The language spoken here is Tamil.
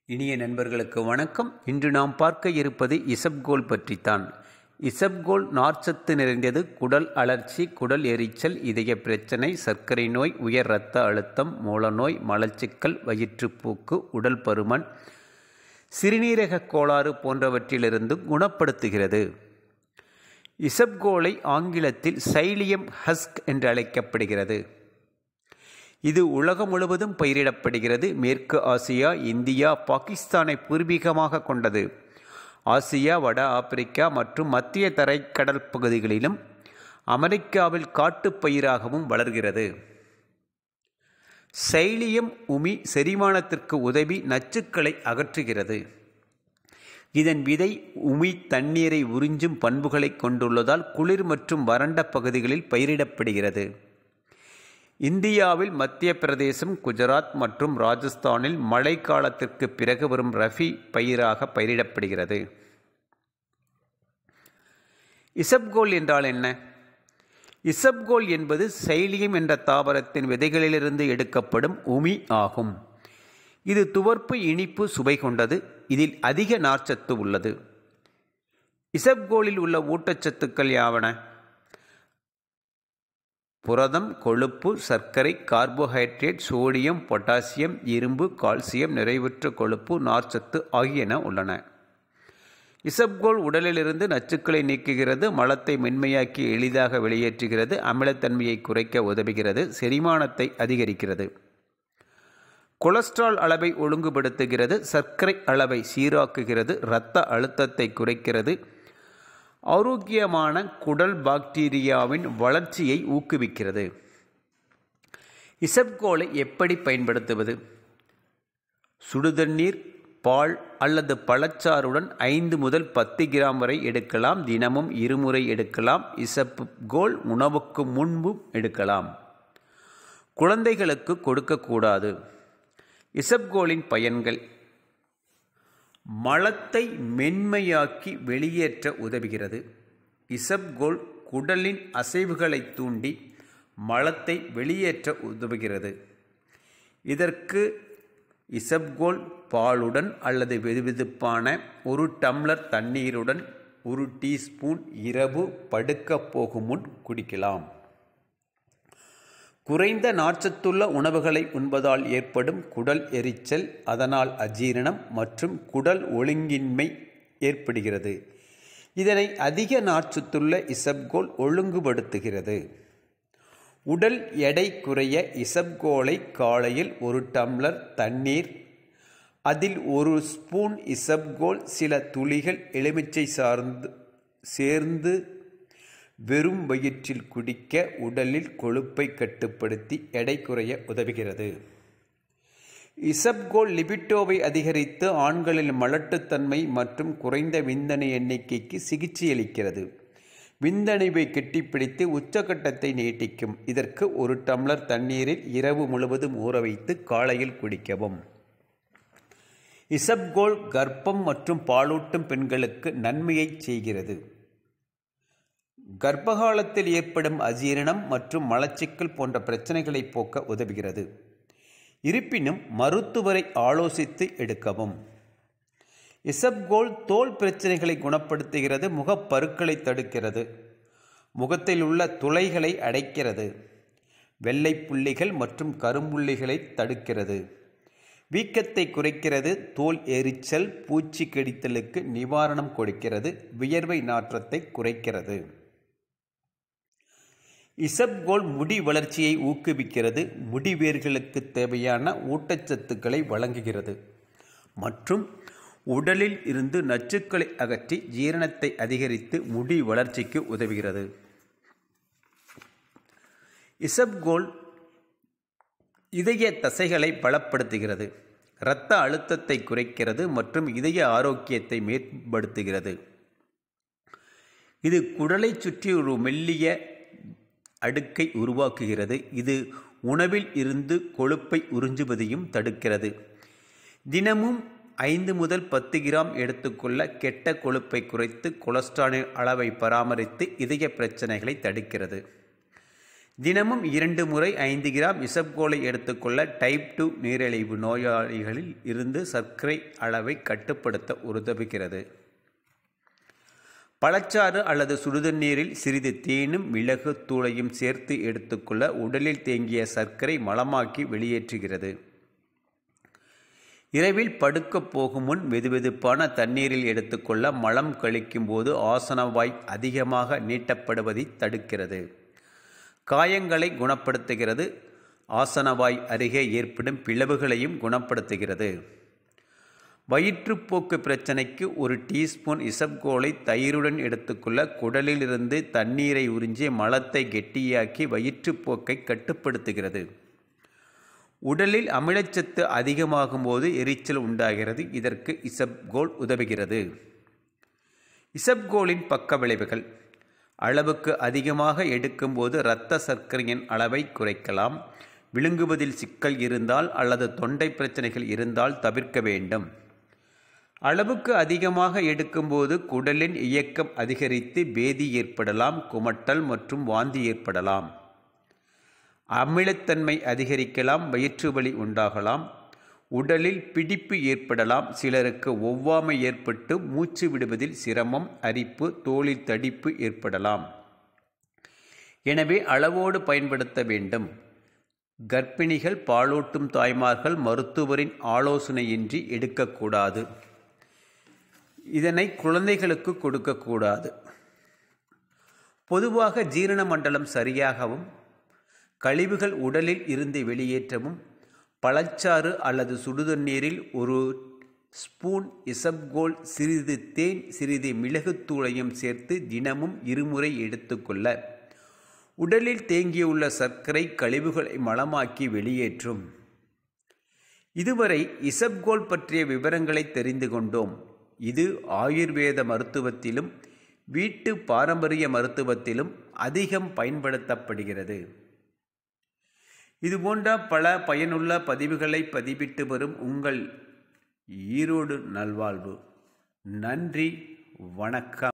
இனிய நண்பர்களுக்கு வணக்கம் இன்று நாம் பார்க்க இருப்பது இசப்கோல் பற்றித்தான் இசப்கோல் நார்ச்சத்து நிறைந்தது குடல் அழற்சி குடல் எரிச்சல் இதய பிரச்சனை சர்க்கரை நோய் உயர் இரத்த அழுத்தம் மூலநோய் மலச்சிக்கல் வயிற்றுப்போக்கு உடல் பருமன் சிறுநீரக கோளாறு போன்றவற்றிலிருந்து குணப்படுத்துகிறது இசப்கோலை ஆங்கிலத்தில் சைலியம் ஹஸ்க் என்று அழைக்கப்படுகிறது இது உலகம் முழுவதும் பயிரிடப்படுகிறது மேற்கு ஆசியா இந்தியா பாகிஸ்தானை பூர்வீகமாக கொண்டது ஆசியா வட ஆப்பிரிக்கா மற்றும் மத்திய தரைக்கடல் பகுதிகளிலும் அமெரிக்காவில் காட்டுப் பயிராகவும் வளர்கிறது சைலியம் உமி செரிமானத்திற்கு உதவி நச்சுக்களை அகற்றுகிறது இதன் விதை உமி தண்ணீரை உறிஞ்சும் பண்புகளை கொண்டுள்ளதால் குளிர் மற்றும் வறண்ட பகுதிகளில் பயிரிடப்படுகிறது இந்தியாவில் மத்திய பிரதேசம் குஜராத் மற்றும் ராஜஸ்தானில் மழை காலத்திற்கு பிறகு வரும் ரஃபி பயிராக பயிரிடப்படுகிறது இசப்கோல் என்றால் என்ன இசப்கோல் என்பது சைலியம் என்ற தாவரத்தின் விதைகளிலிருந்து எடுக்கப்படும் உமி ஆகும் இது துவர்ப்பு இனிப்பு சுவை கொண்டது இதில் அதிக நார்ச்சத்து உள்ளது இசப்கோலில் உள்ள ஊட்டச்சத்துக்கள் யாவன புரதம் கொழுப்பு சர்க்கரை கார்போஹைட்ரேட் சோடியம் பொட்டாசியம் இரும்பு கால்சியம் நிறைவுற்ற கொழுப்பு நார்ச்சத்து ஆகியன உள்ளன இசப்கோல் உடலிலிருந்து நச்சுக்களை நீக்குகிறது மலத்தை மென்மையாக்கி எளிதாக வெளியேற்றுகிறது அமிலத்தன்மையை குறைக்க உதவுகிறது செரிமானத்தை அதிகரிக்கிறது கொலஸ்ட்ரால் அளவை ஒழுங்குபடுத்துகிறது சர்க்கரை அளவை சீராக்குகிறது இரத்த அழுத்தத்தை குறைக்கிறது ஆரோக்கியமான குடல் பாக்டீரியாவின் வளர்ச்சியை ஊக்குவிக்கிறது இசப்கோலை எப்படி பயன்படுத்துவது சுடுதண்ணீர் பால் அல்லது பழச்சாறுடன் ஐந்து முதல் பத்து கிராம் வரை எடுக்கலாம் தினமும் இருமுறை எடுக்கலாம் இசப்கோல் உணவுக்கு முன்பும் எடுக்கலாம் குழந்தைகளுக்கு கொடுக்கக்கூடாது இசப்கோலின் பயன்கள் மலத்தை மென்மையாக்கி வெளியேற்ற உதவுகிறது இசப்கோல் குடலின் அசைவுகளை தூண்டி மலத்தை வெளியேற்ற உதவுகிறது இதற்கு இசப்கோல் பாலுடன் அல்லது வெதுவெதுப்பான ஒரு டம்ளர் தண்ணீருடன் ஒரு டீஸ்பூன் இரவு படுக்கப் போகும் முன் குடிக்கலாம் குறைந்த நார்ச்சத்துள்ள உணவுகளை உண்பதால் ஏற்படும் குடல் எரிச்சல் அதனால் அஜீரணம் மற்றும் குடல் ஒழுங்கின்மை ஏற்படுகிறது இதனை அதிக நார்ச்சத்துள்ள இசப்கோல் ஒழுங்குபடுத்துகிறது உடல் எடை குறைய இசப்கோலை காலையில் ஒரு டம்ளர் தண்ணீர் அதில் ஒரு ஸ்பூன் இசப்கோல் சில துளிகள் எலுமிச்சை சார்ந்து சேர்ந்து வெறும் வயிற்றில் குடிக்க உடலில் கொழுப்பை கட்டுப்படுத்தி எடை குறைய உதவுகிறது இசப்கோல் லிபிட்டோவை அதிகரித்து ஆண்களில் மலட்டுத்தன்மை மற்றும் குறைந்த விந்தணு எண்ணிக்கைக்கு சிகிச்சையளிக்கிறது விந்தணுவை கெட்டிப்பிடித்து உச்சக்கட்டத்தை நீட்டிக்கும் இதற்கு ஒரு டம்ளர் தண்ணீரில் இரவு முழுவதும் ஊற வைத்து காலையில் குடிக்கவும் இசப்கோல் கர்ப்பம் மற்றும் பாலூட்டும் பெண்களுக்கு நன்மையை செய்கிறது கர்ப்பகாலத்தில் ஏற்படும் அஜீரணம் மற்றும் மலச்சிக்கல் போன்ற பிரச்சனைகளை போக்க உதவுகிறது இருப்பினும் மருத்துவரை ஆலோசித்து எடுக்கவும் இசப்கோல் தோல் பிரச்சனைகளை குணப்படுத்துகிறது முகப்பருக்களை தடுக்கிறது முகத்தில் உள்ள துளைகளை அடைக்கிறது வெள்ளை புள்ளிகள் மற்றும் கரும்புள்ளிகளை தடுக்கிறது வீக்கத்தை குறைக்கிறது தோல் எரிச்சல் பூச்சி கடித்தலுக்கு நிவாரணம் கொடுக்கிறது வியர்வை நாற்றத்தை குறைக்கிறது இசப்கோல் முடி வளர்ச்சியை ஊக்குவிக்கிறது முடிவேர்களுக்கு தேவையான ஊட்டச்சத்துக்களை வழங்குகிறது மற்றும் உடலில் இருந்து நச்சுக்களை அகற்றி ஜீரணத்தை அதிகரித்து முடி வளர்ச்சிக்கு உதவுகிறது இசப்கோல் இதய தசைகளை பலப்படுத்துகிறது இரத்த அழுத்தத்தை குறைக்கிறது மற்றும் இதய ஆரோக்கியத்தை மேம்படுத்துகிறது இது குடலை சுற்றி ஒரு மெல்லிய அடுக்கை உருவாக்குகிறது இது உணவில் இருந்து கொழுப்பை உறிஞ்சுவதையும் தடுக்கிறது தினமும் ஐந்து முதல் பத்து கிராம் எடுத்துக்கொள்ள கெட்ட கொழுப்பை குறைத்து கொலஸ்ட்ராலின் அளவை பராமரித்து இதய பிரச்சனைகளை தடுக்கிறது தினமும் இரண்டு முறை ஐந்து கிராம் இசப்கோலை எடுத்துக்கொள்ள டைப் டூ நீரிழிவு நோயாளிகளில் இருந்து சர்க்கரை அளவை கட்டுப்படுத்த உதவுகிறது பழச்சாறு அல்லது சுடுதண்ணீரில் சிறிது தேனும் மிளகு தூளையும் சேர்த்து எடுத்துக்கொள்ள உடலில் தேங்கிய சர்க்கரை மலமாக்கி வெளியேற்றுகிறது இரவில் படுக்கப் போகும் முன் வெதுவெதுப்பான தண்ணீரில் எடுத்துக்கொள்ள மலம் கழிக்கும் போது ஆசனவாய் அதிகமாக நீட்டப்படுவதை தடுக்கிறது காயங்களை குணப்படுத்துகிறது ஆசனவாய் அருகே ஏற்படும் பிளவுகளையும் குணப்படுத்துகிறது வயிற்றுப்போக்கு பிரச்சனைக்கு ஒரு டீஸ்பூன் இசப்கோலை தயிருடன் எடுத்துக்கொள்ள குடலிலிருந்து தண்ணீரை உறிஞ்சி மலத்தை கெட்டியாக்கி வயிற்றுப்போக்கை கட்டுப்படுத்துகிறது உடலில் அமிலச்சத்து அதிகமாகும் போது எரிச்சல் உண்டாகிறது இதற்கு இசப்கோல் உதவுகிறது இசப்கோலின் பக்க விளைவுகள் அளவுக்கு அதிகமாக எடுக்கும்போது இரத்த சர்க்கரையின் அளவை குறைக்கலாம் விழுங்குவதில் சிக்கல் இருந்தால் அல்லது தொண்டை பிரச்சனைகள் இருந்தால் தவிர்க்க வேண்டும் அளவுக்கு அதிகமாக எடுக்கும்போது குடலின் இயக்கம் அதிகரித்து பேதி ஏற்படலாம் குமட்டல் மற்றும் வாந்தி ஏற்படலாம் அமிலத்தன்மை அதிகரிக்கலாம் வயிற்று வலி உண்டாகலாம் உடலில் பிடிப்பு ஏற்படலாம் சிலருக்கு ஒவ்வாமை ஏற்பட்டு மூச்சு விடுவதில் சிரமம் அரிப்பு தோளில் தடிப்பு ஏற்படலாம் எனவே அளவோடு பயன்படுத்த வேண்டும் கர்ப்பிணிகள் பாலூட்டும் தாய்மார்கள் மருத்துவரின் ஆலோசனையின்றி எடுக்கக்கூடாது இதனை குழந்தைகளுக்கு கொடுக்கக்கூடாது பொதுவாக ஜீரண மண்டலம் சரியாகவும் கழிவுகள் உடலில் இருந்து வெளியேற்றவும் பழச்சாறு அல்லது சுடுதண்ணீரில் ஒரு ஸ்பூன் இசப்கோல் சிறிது தேன் சிறிது மிளகுத்தூளையும் சேர்த்து தினமும் இருமுறை எடுத்துக்கொள்ள உடலில் தேங்கியுள்ள சர்க்கரை கழிவுகளை மலமாக்கி வெளியேற்றும் இதுவரை இசப்கோல் பற்றிய விவரங்களை தெரிந்து கொண்டோம் இது ஆயுர்வேத மருத்துவத்திலும் வீட்டு பாரம்பரிய மருத்துவத்திலும் அதிகம் பயன்படுத்தப்படுகிறது இதுபோன்ற பல பயனுள்ள பதிவுகளை பதிவிட்டு வரும் உங்கள் ஈரோடு நல்வாழ்வு நன்றி வணக்கம்